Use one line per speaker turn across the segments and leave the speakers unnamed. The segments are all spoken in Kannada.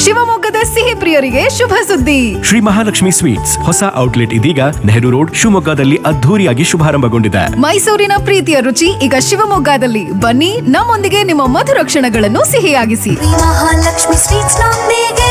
ಶಿವಮೊಗ್ಗದ ಸಿಹಿ ಪ್ರಿಯರಿಗೆ ಶುಭ ಸುದ್ದಿ
ಶ್ರೀ ಮಹಾಲಕ್ಷ್ಮಿ ಸ್ವೀಟ್ಸ್ ಹೊಸ ಔಟ್ಲೆಟ್ ಇದೀಗ ನೆಹರು ರೋಡ್ ಶಿವಮೊಗ್ಗದಲ್ಲಿ ಅದ್ಧೂರಿಯಾಗಿ ಶುಭಾರಂಭಗೊಂಡಿದೆ
ಮೈಸೂರಿನ ಪ್ರೀತಿಯ ರುಚಿ ಈಗ ಶಿವಮೊಗ್ಗದಲ್ಲಿ ಬನ್ನಿ ನಮ್ಮೊಂದಿಗೆ ನಿಮ್ಮ ಮಧುರ ಕ್ಷಣಗಳನ್ನು ಸಿಹಿಯಾಗಿಸಿ
ಶ್ರೀ ಮಹಾಲಕ್ಷ್ಮಿ ಸ್ವೀಟ್ಸ್ ನೊಂದಿಗೆ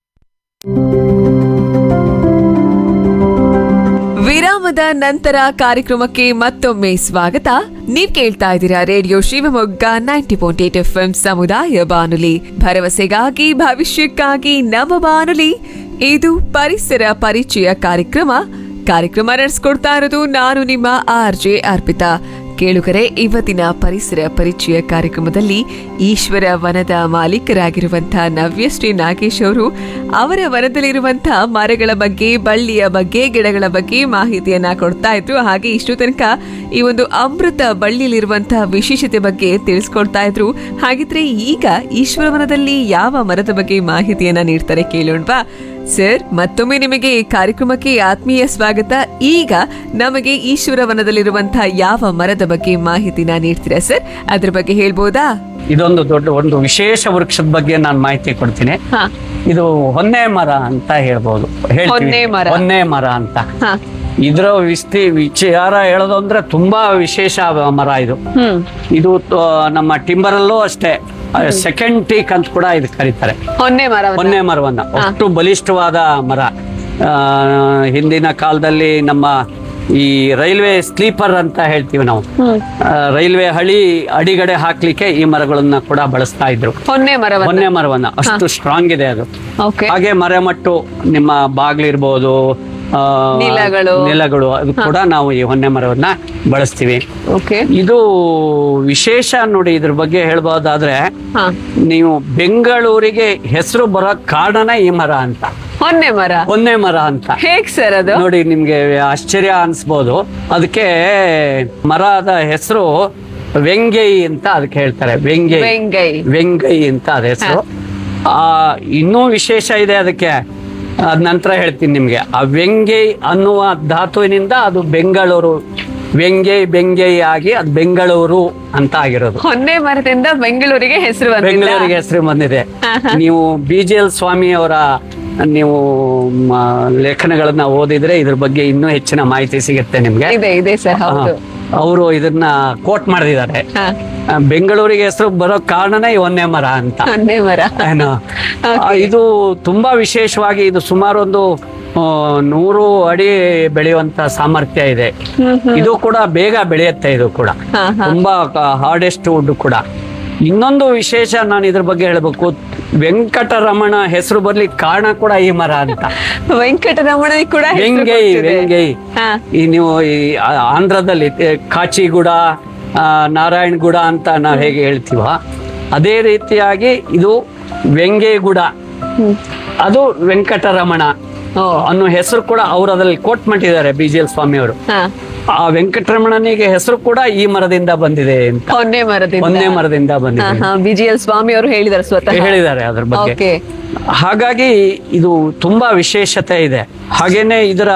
ವಿರಾಮದ ನಂತರ ಕಾರ್ಯಕ್ರಮಕ್ಕೆ ಮತ್ತೊಮ್ಮೆ ಸ್ವಾಗತ ನೀವ್ ಕೇಳ್ತಾ ಇದ್ದೀರಾ radio Shivamogga ninety point eight F M ಸಮುದಾಯ ಬಾನುಲಿ ಭರವಸೆಗಾಗಿ ಭವಿಷ್ಯಕ್ಕಾಗಿ ನವ ಬಾನುಲಿ ಇದು ಪರಿಸರ ಪರಿಚಯ ಕಾರ್ಯಕ್ರಮ ಕಾರ್ಯಕ್ರಮ ನಡೆಸ್ಕೊಡ್ತಾ ಇರೋದು ನಾನು ನಿಮ್ಮ ಆರ್ ಜೆ ಅರ್ಪಿತಾ ಕೇಳುಗರೆ ಇವತ್ತಿನ ಪರಿಸರ ಪರಿಚಯ ಕಾರ್ಯಕ್ರಮದಲ್ಲಿ ಈಶ್ವರ ವನದ ಮಾಲೀಕರಾಗಿರುವಂತಹ ನವ್ಯಶ್ರೀ ನಾಗೇಶ್ ಅವರು ಅವರ ವನದಲ್ಲಿರುವಂತಹ ಮರಗಳ ಬಗ್ಗೆ ಬಳ್ಳಿಯ ಬಗ್ಗೆ ಗಿಡಗಳ ಬಗ್ಗೆ ಮಾಹಿತಿಯನ್ನ ಕೊಡ್ತಾ ಇದ್ರು ಹಾಗೆ ಇಷ್ಟು ತನಕ ಈ ಒಂದು ಅಮೃತ ಬಳ್ಳಿಯಲ್ಲಿರುವಂತಹ ವಿಶೇಷತೆ ಬಗ್ಗೆ ತಿಳಿಸ್ಕೊಡ್ತಾ ಇದ್ರು ಹಾಗಿದ್ರೆ ಈಗ ಈಶ್ವರವನದಲ್ಲಿ ಯಾವ ಮರದ ಬಗ್ಗೆ ಮಾಹಿತಿಯನ್ನ ನೀಡ್ತಾರೆ ಕೇಳೋಣವಾ ಸರ್ ಮತ್ತೊಮ್ಮೆ ನಿಮಗೆ ಈ ಕಾರ್ಯಕ್ರಮಕ್ಕೆ ಆತ್ಮೀಯ ಸ್ವಾಗತ ಈಗ ನಮಗೆ ಈಶ್ವರವನದಲ್ಲಿರುವಂತಹ ಯಾವ ಮರದ ಬಗ್ಗೆ ಮಾಹಿತಿನ ನೀಡ್ತೀರಾ ಸರ್ ಅದ್ರ ಬಗ್ಗೆ ಹೇಳ್ಬೋದಾ
ಇದೊಂದು ದೊಡ್ಡ ಒಂದು ವಿಶೇಷ ವೃಕ್ಷದ ಬಗ್ಗೆ ನಾನು ಮಾಹಿತಿ ಕೊಡ್ತೀನಿ
ಹಾ.
ಇದು ಹೊನ್ನೆ ಮರ ಅಂತ ಹೇಳ್ಬೋದು ಹೇಳ್ತೀವಿ.
ಹೊನ್ನೆ ಮರ.
ಹೊನ್ನೆ ಮರ ಅಂತ
ಹಾ.
ಇದರ ವಿಸ್ತಿ ವಿಚಾರ ಹೇಳೋದು ಅಂದ್ರೆ ತುಂಬಾ ವಿಶೇಷ ಮರ ಇದು
ಹ್ಮ್
ಇದು ತ- ನಮ್ಮ ಟಿಂಬರಲ್ಲೂ ಅಷ್ಟೇ ಸೆಕೆಂಡ್ ಟೀಕ್ ಅಂತ ಕೂಡ ಇದು ಕರೀತಾರೆ
ಹೊನ್ನೆ ಮರ
ಹೊನ್ನೆ ಮರವನ್ನ ಅಷ್ಟು ಬಲಿಷ್ಠವಾದ ಮರ ಆ, ಹಿಂದಿನ ಕಾಲದಲ್ಲಿ ನಮ್ಮ ಈ ರೈಲ್ವೆ ಸ್ಲೀಪರ್ ಅಂತ ಹೇಳ್ತೀವಿ ನಾವು ಆ, ರೈಲ್ವೆ ಹಳಿ ಅಡಿಗಡೆ ಹಾಕ್ಲಿಕ್ಕೆ ಈ ಮರಗಳನ್ನ ಕೂಡ ಬಳಸ್ತಾ ಇದ್ರು
ಹೊನ್ನೆ ಮರ
ಹೊನ್ನೆ ಮರವನ್ನ ಅಷ್ಟು ಸ್ಟ್ರಾಂಗ್ ಇದೆ ಅದು
ಓಕೆ
ಹಾಗೆ ಮರೆಮಟ್ಟು ನಿಮ್ಮ ಬಾಗ್ಲಿರ್ಬೋದು ಆ,
ನೆಲಗಳು.
ನೆಲಗಳು ಅದು ಕೂಡ ನಾವು ಈ ಹೊನ್ನೆ ಮರವನ್ನ ಬಳಸ್ತೀವಿ
ಓಕೆ
ಇದು ವಿಶೇಷ ನೋಡಿ ಇದ್ರ ಬಗ್ಗೆ ಹೇಳ್ಬೋದಾದ್ರೆ
ಹಾ
ನೀವು ಬೆಂಗಳೂರಿಗೆ ಹೆಸರು ಬರೋ ಕಾರಣನೇ ಈ ಮರ ಅಂತ
ಹೊನ್ನೆ ಮರ
ಒಂದೇ ಮರ ಅಂತ
ಹೇಗ್ ಸರ್ ಅದು
ನೋಡಿ ನಿಮ್ಗೆ ಆಶ್ಚರ್ಯ ಅನ್ಸ್ಬೋದು ಅದಕ್ಕೆ ಮರದ ಹೆಸರು ವೆಂಗೈ ಅಂತ ಅದಕ್ಕೆ ಹೇಳ್ತಾರೆ ವೆಂಗೈ
ವೆಂಗೈ.
ವೆಂಗೈ ಅಂತ ಅದ ಹೆಸರು ಆ ಇನ್ನೂ ವಿಶೇಷ ಇದೆ ಅದಕ್ಕೆ ಅದ್ ನಂತರ ಹೇಳ್ತೀನಿ ನಿಮ್ಗೆ ಆ ವೆಂಗೈ ಅನ್ನುವ ಧಾತುವಿನಿಂದ ಅದು ಬೆಂಗಳೂರು ವ್ಯಂಗ್ಯೈ ಬೆಂಗೈ ಆಗಿ ಅದು ಬೆಂಗಳೂರು ಅಂತ ಆಗಿರೋದು
ಹೊನ್ನೆ ಮರದಿಂದ ಬೆಂಗಳೂರಿಗೆ ಹೆಸರು ಬಂದಿಲ್ಲ
ಬೆಂಗಳೂರಿಗೆ ಹೆಸರು ಬಂದಿದೆ ನೀವು ಬಿ ಜಿ ಎಲ್ ಸ್ವಾಮಿ ಅವರ ನೀವು ಮ, ಲೇಖನಗಳನ್ನ ಓದಿದ್ರೆ ಇದ್ರ ಬಗ್ಗೆ ಇನ್ನೂ ಹೆಚ್ಚಿನ ಮಾಹಿತಿ ಸಿಗುತ್ತೆ ನಿಮ್ಗೆ
ಇದೆ ಇದೆ ಸರ್ ಹೌದು
ಅವರು ಇದನ್ನ ಕೋಟ್ ಮಾಡಿದ್ದಾರೆ
ಹಾ
ಆ, ಬೆಂಗಳೂರಿಗೆ ಹೆಸರು ಬರೋ ಕಾರಣನೇ ಈ ಒಂದೇ ಮರ ಅಂತ
ಹೊನ್ನೆ ಮರ
ಏನು ಆ, ಇದು ತುಂಬಾ ವಿಶೇಷವಾಗಿ ಇದು ಸುಮಾರು ಒಂದು ಆ, ನೂರು ಅಡಿ ಬೆಳೆಯುವಂತ ಸಾಮರ್ಥ್ಯ ಇದೆ ಇದು ಕೂಡ ಬೇಗ ಬೆಳೆಯುತ್ತೆ ಇದು ಕೂಡ
ಹಾ,
ತುಂಬಾ ಹಾರ್ಡೆಸ್ಟ್ ವುಡ್ ಕೂಡ ಇನ್ನೊಂದು ವಿಶೇಷ ನಾನು ಇದ್ರ ಬಗ್ಗೆ ಹೇಳ್ಬೇಕು ವೆಂಕಟರಮಣ ಹೆಸರು ಬರ್ಲಿಕ್ಕೆ ಕಾರಣ ಕೂಡ ಈ ಮರ ಅಂತ
ವೆಂಕಟರಮಣನಿಗೆ ಕೂಡ ಹೆಸರು
ವೆಂಗೈ
ಗೊತ್ತಿದೆ.
ವೆಂಗೈ
ಹಾ
ಈ ನೀವು ಈ ಆ- ಆಂಧ್ರದಲ್ಲಿ ಏ, ಕಾಚಿಗುಡ ಆ, ನಾರಾಯಣಗುಡ ಅಂತ ನಾವು ಹೇಗೆ ಹೇಳ್ತೀವ ಅದೇ ರೀತಿಯಾಗಿ ಇದು ವೆಂಗೇಗುಡ ಅದು ವೆಂಕಟರಮಣ
ಓ
ಅನ್ನೋ ಹೆಸರು ಕೂಡ ಅವರು ಅದ್ರಲ್ಲಿ ಕೋಟ್ ಮಾಡಿದ್ದಾರೆ ಬಿ ಜಿ ಎಲ್ ಸ್ವಾಮಿ ಅವರು
ಹಾ
ಆ ವೆಂಕಟರಮಣನಿಗೆ ಹೆಸರು ಕೂಡ ಈ ಮರದಿಂದ ಬಂದಿದೆ ಅಂತ
ಹೊನ್ನೆ ಮರದಿಂದ
ಒಂದೇ ಮರದಿಂದ
ಹಾ
ಬಂದಿದೆ
ಹಾ ಬಿ ಜಿ ಎಲ್ ಸ್ವಾಮಿ ಅವರು ಹೇಳಿದ್ದಾರೆ ಸ್ವತಃ
ಹೇಳಿದ್ದಾರೆ ಅದ್ರ ಬಗ್ಗೆ
ಓಕೆ
ಹಾಗಾಗಿ ಇದು ತುಂಬಾ ವಿಶೇಷತೆ ಇದೆ ಹಾಗೇನೆ ಇದರ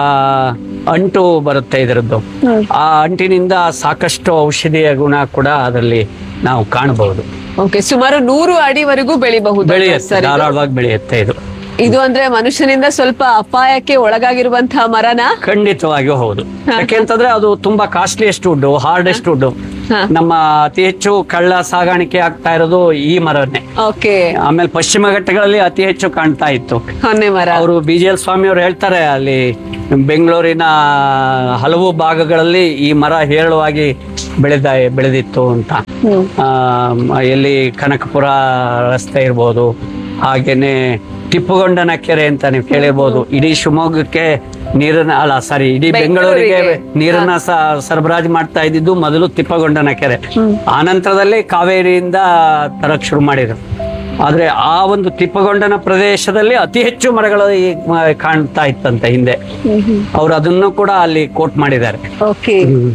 ಅಂಟು ಬರುತ್ತೆ ಇದರದ್ದು ಆ ಅಂಟಿನಿಂದ ಸಾಕಷ್ಟು ಔಷಧೀಯ ಗುಣ ಕೂಡ ಅದರಲ್ಲಿ ನಾವು ಕಾಣಬಹುದು
ಓಕೆ ಸುಮಾರು ನೂರು ಅಡಿವರೆಗೂ ಬೆಳಿಬಹುದು
ಬೆಳೆಯುತ್ತೆ
ಸರ್ ಇದು.
ಧಾರಾಳವಾಗಿ ಬೆಳೆಯುತ್ತೆ ಇದು
ಇದು ಅಂದ್ರೆ ಮನುಷ್ಯನಿಂದ ಸ್ವಲ್ಪ ಅಪಾಯಕ್ಕೆ ಒಳಗಾಗಿರುವಂತಹ ಮರನ
ಖಂಡಿತವಾಗಿಯೂ ಹೌದು ಯಾಕೆಂತಂದ್ರೆ ಅದು ತುಂಬಾ ಕಾಸ್ಟ್ಲಿಯೆಸ್ಟ್ ವುಡ್ ಹಾರ್ಡೆಸ್ಟ್ ವುಡ್
ಹಾ.
ನಮ್ಮ ಅತಿ ಹೆಚ್ಚು ಕಳ್ಳ ಸಾಗಾಣಿಕೆ ಆಗ್ತಾ ಇರೋದು ಈ ಮರನೇ
ಓಕೆ
ಆಮೇಲೆ ಪಶ್ಚಿಮ ಘಟ್ಟಗಳಲ್ಲಿ ಅತಿ ಹೆಚ್ಚು ಕಾಣ್ತಾ ಇತ್ತು
ಹೊನ್ನೆ ಮರ
ಅವರು ಬಿ ಜಿ ಎಲ್ ಸ್ವಾಮಿ ಅವರು ಹೇಳ್ತಾರೆ ಅಲ್ಲಿ ಬೆಂಗಳೂರಿನ ಹಲವು ಭಾಗಗಳಲ್ಲಿ ಈ ಮರ ಹೇರಳವಾಗಿ ಬೆಳೆದ ಬೆಳೆದಿತ್ತು ಅಂತ ಆ, ಎಲ್ಲಿ ಕನಕಪುರ ರಸ್ತೆ ಇರ್ಬೋದು ಹಾಗೇನೆ ಟಿಪ್ಪುಗೊಂಡನ ಕೆರೆ ಅಂತ ನೀವು ಕೇಳಿರ್ಬೋದು ಇಡೀ ಶಿವಮೊಗ್ಗಕ್ಕೆ ನೀರನ್ನ ಅಲ್ಲ ಸಾರಿ ಇಡೀ ಬೆಂಗಳೂರಿಗೆ
ಬೆಂಗಳೂರಿಗೆ.
ನೀರನ್ನ ಸ- ಸರಬರಾಜು ಮಾಡ್ತಾ ಇದ್ದಿದ್ದು ಮೊದಲು ತಿಪ್ಪಗೊಂಡನ ಕೆರೆ ಆನಂತರದಲ್ಲಿ ಕಾವೇರಿಯಿಂದ ತರಕ್ ಶುರು ಮಾಡಿದ್ರು ಆದ್ರೆ ಆ ಒಂದು ತಿಪ್ಪಗೊಂಡನ ಪ್ರದೇಶದಲ್ಲಿ ಅತಿ ಹೆಚ್ಚು ಮರಗಳು ಈ ಮ- ಕಾಣ್ತಾ ಇತ್ತಂತೆ ಹಿಂದೆ ಅವ್ರು ಅದನ್ನು ಕೂಡ ಅಲ್ಲಿ ಕೋಟ್ ಮಾಡಿದ್ದಾರೆ
ಓಕೆ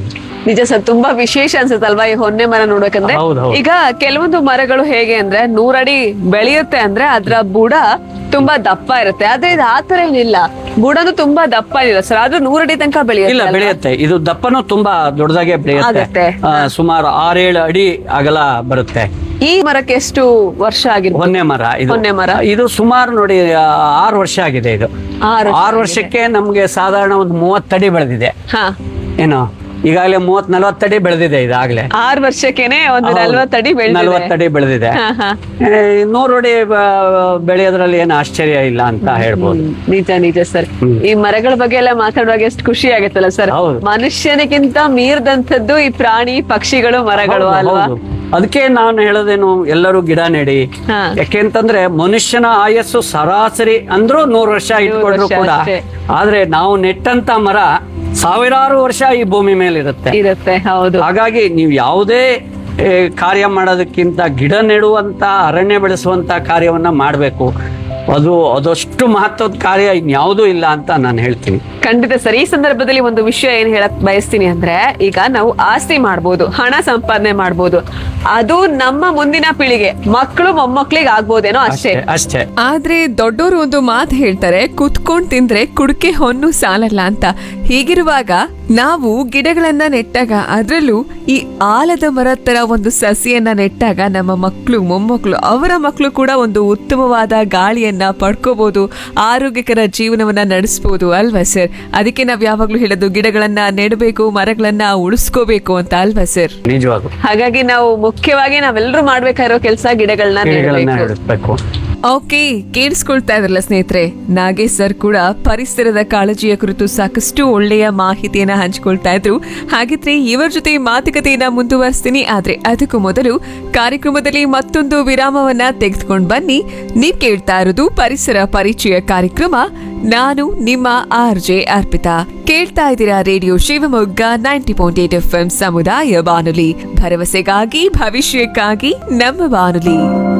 ನಿಜ ಸರ್ ತುಂಬಾ ವಿಶೇಷ ಅನ್ಸುತ್ತಲ್ವಾ ಈ ಹೊನ್ನೆ ಮರ ನೋಡ್ಬೇಕಂದ್ರೆ
ಹೌದು, ಹೌದು.
ಈಗ ಕೆಲವೊಂದು ಮರಗಳು ಹೇಗೆ ಅಂದ್ರೆ ನೂರಡಿ ಬೆಳೆಯುತ್ತೆ ಅಂದ್ರೆ ಅದ್ರ ಬುಡ ತುಂಬಾ ದಪ್ಪ ಇರುತ್ತೆ ಆದ್ರೆ ಇದು ಆತರ ಏನಿಲ್ಲ ಬುಡನು ತುಂಬಾ ದಪ್ಪ ಇಲ್ಲ ಸರ್ ಆದ್ರೂ ನೂರಡಿ ತನಕ ಬೆಳೆಯುತ್ತೆ
ಇಲ್ಲ
ಅಲ್ವಾ?
ಬೆಳೆಯುತ್ತೆ ಇದು ದಪ್ಪನೂ ತುಂಬಾ ದೊಡ್ಡದಾಗೆ ಬೆಳೆಯುತ್ತೆ
ಆಗತ್ತೆ.
ಆ, ಸುಮಾರು ಆರೇಳು ಅಡಿ ಅಗಲ ಬರುತ್ತೆ
ಈ ಮರಕ್ಕೆ ಎಷ್ಟು ವರ್ಷ ಆಗಿರ್ಬೋದು
ಹೊನ್ನೆ ಮರ ಇದು
ಹೊನ್ನೆ ಮರ.
ಇದು ಸುಮಾರು ನೋಡಿ ಆ, ಆರು ವರ್ಷ ಆಗಿದೆ ಇದು
ಆರು ವರ್ಷ
ಆರು ವರ್ಷಕ್ಕೆ ನಮ್ಗೆ ಸಾಧಾರಣ ಒಂದು ಮೂವತ್ತಡಿ ಬೆಳೆದಿದೆ
ಹಾ
ಏನು ಈಗಾಗಲೇ ಮೂವತ್ ನಲವತ್ತಡಿ ಬೆಳೆದಿದೆ ಇದಾಗ್ಲೇ
ಆರು ವರ್ಷಕ್ಕೆನೆ ಒಂದು ನಲ್ವತ್ತಡಿ ಬೆಳೆದಿದೆ
ನಲವತ್ತಡಿ ಬೆಳೆದಿದೆ
ಹಾ, ಹಾ.
ಏ, ನೂರು ಅಡಿ ಬ- ಬೆಳೆಯೋದ್ರಲ್ಲಿ ಏನು ಆಶ್ಚರ್ಯ ಇಲ್ಲ ಅಂತ ಹೇಳ್ಬೋದು
ಹ್ಮ್, ನಿಜ ನಿಜ ಸರ್ ಈ ಮರಗಳ ಬಗ್ಗೆ ಎಲ್ಲ ಮಾತಾಡುವಾಗ ಎಷ್ಟು ಖುಷಿ ಆಗುತ್ತಲ್ಲ ಸರ್
ಹೌದು.
ಮನುಷ್ಯನಿಗಿಂತ ಮೀರ್ದಂಥದ್ದು ಈ ಪ್ರಾಣಿ ಪಕ್ಷಿಗಳು ಮರಗಳು
ಹೌದು,
ಅಲ್ವಾ
ಹೌದು. ಅದಕ್ಕೆ ನಾನು ಹೇಳೋದೇನು ಎಲ್ಲರೂ ಗಿಡ ನೆಡಿ
ಹಾ.
ಯಾಕೆಂತಂದ್ರೆ ಮನುಷ್ಯನ ಆಯಸ್ಸು ಸರಾಸರಿ ಅಂದ್ರೂ ನೂರು ವರ್ಷ ಇಟ್ಕೊಂಡ್ರು
ವರ್ಷ
ಕೂಡ
ಅಷ್ಟೇ.
ಆದ್ರೆ ನಾವು ನೆಟ್ಟಂತ ಮರ ಸಾವಿರಾರು ವರ್ಷ ಈ ಭೂಮಿ ಮೇಲೆ ಇರುತ್ತೆ
ಇರುತ್ತೆ ಹೌದು
ಹಾಗಾಗಿ ನೀವು ಯಾವುದೇ ಏ, ಕಾರ್ಯ ಮಾಡೋದಕ್ಕಿಂತ ಗಿಡ ನೆಡುವಂತ ಅರಣ್ಯ ಬೆಳೆಸುವಂತ ಕಾರ್ಯವನ್ನ ಮಾಡಬೇಕು ಅದು ಅದಷ್ಟು ಮಹತ್ವದ ಕಾರ್ಯ ಇನ್ಯಾವುದೂ ಇಲ್ಲ ಅಂತ ನಾನು ಹೇಳ್ತೀನಿ
ಖಂಡಿತ ಸರ್ ಈ ಸಂದರ್ಭದಲ್ಲಿ ಒಂದು ವಿಷಯ ಏನ್ ಹೇಳಕ್ ಬಯಸ್ತೀನಿ ಅಂದ್ರೆ ಈಗ ನಾವು ಆಸ್ತಿ ಮಾಡ್ಬೋದು ಹಣ ಸಂಪಾದನೆ ಮಾಡ್ಬೋದು ಅದು ನಮ್ಮ ಮುಂದಿನ ಪೀಳಿಗೆ ಮಕ್ಕಳು ಮೊಮ್ಮಕ್ಳಿಗೆ ಆಗ್ಬೋದೇನೋ ಅಷ್ಟೇ
ಅಷ್ಟೇ ಅಷ್ಟೇ
ಆದ್ರೆ ದೊಡ್ಡವರು ಒಂದು ಮಾತು ಹೇಳ್ತಾರೆ ಕುತ್ಕೊಂಡ್ ತಿಂದ್ರೆ ಕುಡಿಕೆ ಹೊನ್ನು ಸಾಲಲ್ಲ ಅಂತ ಹೀಗಿರುವಾಗ ನಾವು ಗಿಡಗಳನ್ನ ನೆಟ್ಟಾಗ ಅದ್ರಲ್ಲೂ ಈ ಆಲದ ಮರ ತರ ಒಂದು ಸಸಿಯನ್ನ ನೆಟ್ಟಾಗ ನಮ್ಮ ಮಕ್ಕಳು ಮೊಮ್ಮಕ್ಕಳು ಅವರ ಮಕ್ಕಳು ಕೂಡ ಒಂದು ಉತ್ತಮವಾದ ಗಾಳಿಯನ್ನ ಪಡ್ಕೋಬಹುದು ಆರೋಗ್ಯಕರ ಜೀವನವನ್ನ ನಡೆಸಬಹುದು ಅಲ್ವಾ ಸರ್ ಅದಕ್ಕೆ ನಾವ್ ಯಾವಾಗ್ಲೂ ಹೇಳೋದು ಗಿಡಗಳನ್ನ ನೆಡಬೇಕು ಮರಗಳನ್ನ ಉಳಿಸ್ಕೋಬೇಕು ಅಂತ ಅಲ್ವಾ ಸರ್
ನಿಜವಾಗೂ
ಹಾಗಾಗಿ ನಾವು ಮುಖ್ಯವಾಗಿ ನಾವೆಲ್ಲರೂ ಮಾಡ್ಬೇಕಾಗಿರೋ ಕೆಲಸ ಗಿಡಗಳನ್ನ
ಗಿಡಗಳನ್ನ
ನೆಡಬೇಕು
ನೆಡಬೇಕು
ಓಕೆ ಕೇಳಿಸ್ಕೊಳ್ತಾ ಇದ್ರಲ್ಲ ಸ್ನೇಹಿತರೆ ನಾಗೇಶ್ ಸರ್ ಕೂಡ ಪರಿಸರದ ಕಾಳಜಿಯ ಕುರಿತು ಸಾಕಷ್ಟು ಒಳ್ಳೆಯ ಮಾಹಿತಿಯನ್ನ ಹಂಚಿಕೊಳ್ತಾ ಇದ್ರು ಹಾಗಿದ್ರೆ ಇವರ ಜೊತೆ ಮಾತುಕತೆಯನ್ನ ಮುಂದುವರಿಸ್ತೀನಿ ಆದ್ರೆ ಅದಕ್ಕೂ ಮೊದಲು ಕಾರ್ಯಕ್ರಮದಲ್ಲಿ ಮತ್ತೊಂದು ವಿರಾಮವನ್ನ ತೆಗೆದುಕೊಂಡು ಬನ್ನಿ ನೀವ್ ಕೇಳ್ತಾ ಇರೋದು ಪರಿಸರ ಪರಿಚಯ ಕಾರ್ಯಕ್ರಮ ನಾನು ನಿಮ್ಮ ಆರ್ ಜೆ ಅರ್ಪಿತಾ ಕೇಳ್ತಾ ಇದ್ದೀರಾ radio Shivamogga ninety point eight F ಸಮುದಾಯ ಬಾನುಲಿ ಭರವಸೆಗಾಗಿ ಭವಿಷ್ಯಕ್ಕಾಗಿ ನಮ್ಮ ಬಾನುಲಿ